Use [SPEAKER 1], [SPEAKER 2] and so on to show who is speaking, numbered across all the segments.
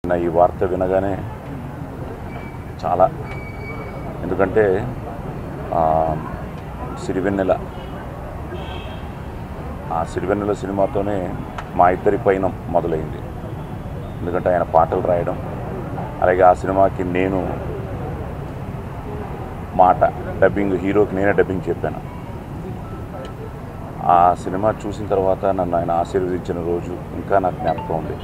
[SPEAKER 1] నా ఈ వార్త వినగానే చాలా ఎందుకంటే ఆ, సిరివెన్నెల ఆ సిరివెన్నెల సినిమాతోనే మా ఇద్దరి పైన మొదలైంది ఎందుకంటే ఆయన పాటలు రాయడం అలాగే ఆ సినిమాకి నేను మాట డబ్బింగ్ హీరోకి నేనే డబ్బింగ్ చెప్పాను ఆ సినిమా చూసిన తర్వాత నన్ను ఆయన ఆశీర్వదించిన రోజు ఇంకా నాకు జ్ఞాపకం ఉంది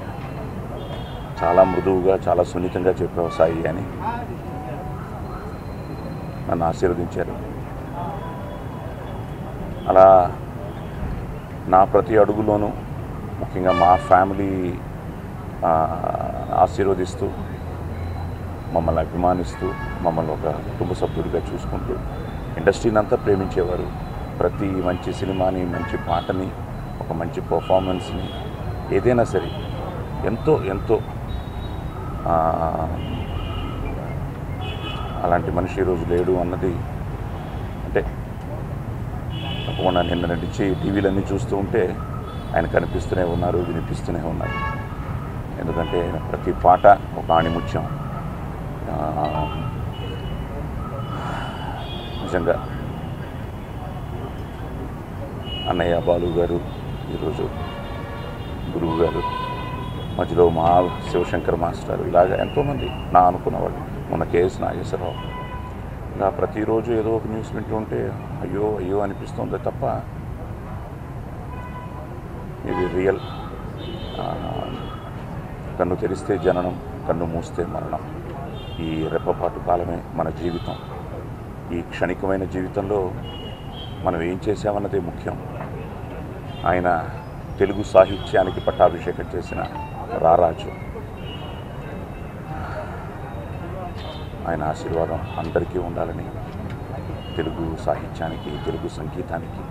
[SPEAKER 1] చాలా మృదువుగా చాలా సున్నితంగా చెప్పావు సాయి అని నన్ను ఆశీర్వదించారు అలా నా ప్రతి అడుగులోనూ ముఖ్యంగా మా ఫ్యామిలీ ఆ, ఆశీర్వదిస్తూ మమ్మల్ని అభిమానిస్తూ మమ్మల్ని ఒక కుటుంబ సభ్యుడిగా చూసుకుంటూ ఇండస్ట్రీని అంతా ప్రేమించేవారు ప్రతి మంచి సినిమాని మంచి పాటని ఒక మంచి పర్ఫార్మెన్స్ని ఏదైనా సరే ఎంతో ఎంతో ఆ, అలాంటి మనిషి ఈరోజు లేడు అన్నది అంటే తప్పకుండా నిన్న నడిచి టీవీలన్నీ చూస్తూ ఉంటే ఆయన కనిపిస్తూనే ఉన్నారు వినిపిస్తూనే ఉన్నారు ఎందుకంటే ఆయన ప్రతి పాట ఒక ఆణిముత్యం ఆ, నిజంగా అన్నయ్య బాలు గారు ఈరోజు గురువు గారు మధ్యలో మా శివశంకర్ మాస్టర్ ఇలాగ ఎంతోమంది నా అనుకున్న వాళ్ళు మొన్న కేఎస్ నాగేశ్వరరావు ఇలా ప్రతిరోజు ఏదో ఒక న్యూస్ వింటూ ఉంటే అయ్యో అయ్యో అనిపిస్తుంది తప్ప ఇది రియల్ ఆ, కన్ను తెరిస్తే జననం కన్ను మూస్తే మరణం ఈ రెప్పపాటు కాలమే మన జీవితం ఈ క్షణికమైన జీవితంలో మనం ఏం చేసామన్నదే ముఖ్యం ఆయన తెలుగు సాహిత్యానికి పట్టాభిషేకం చేసిన రారాజు ఆయన ఆశీర్వాదం అందరికీ ఉండాలని తెలుగు సాహిత్యానికి తెలుగు సంగీతానికి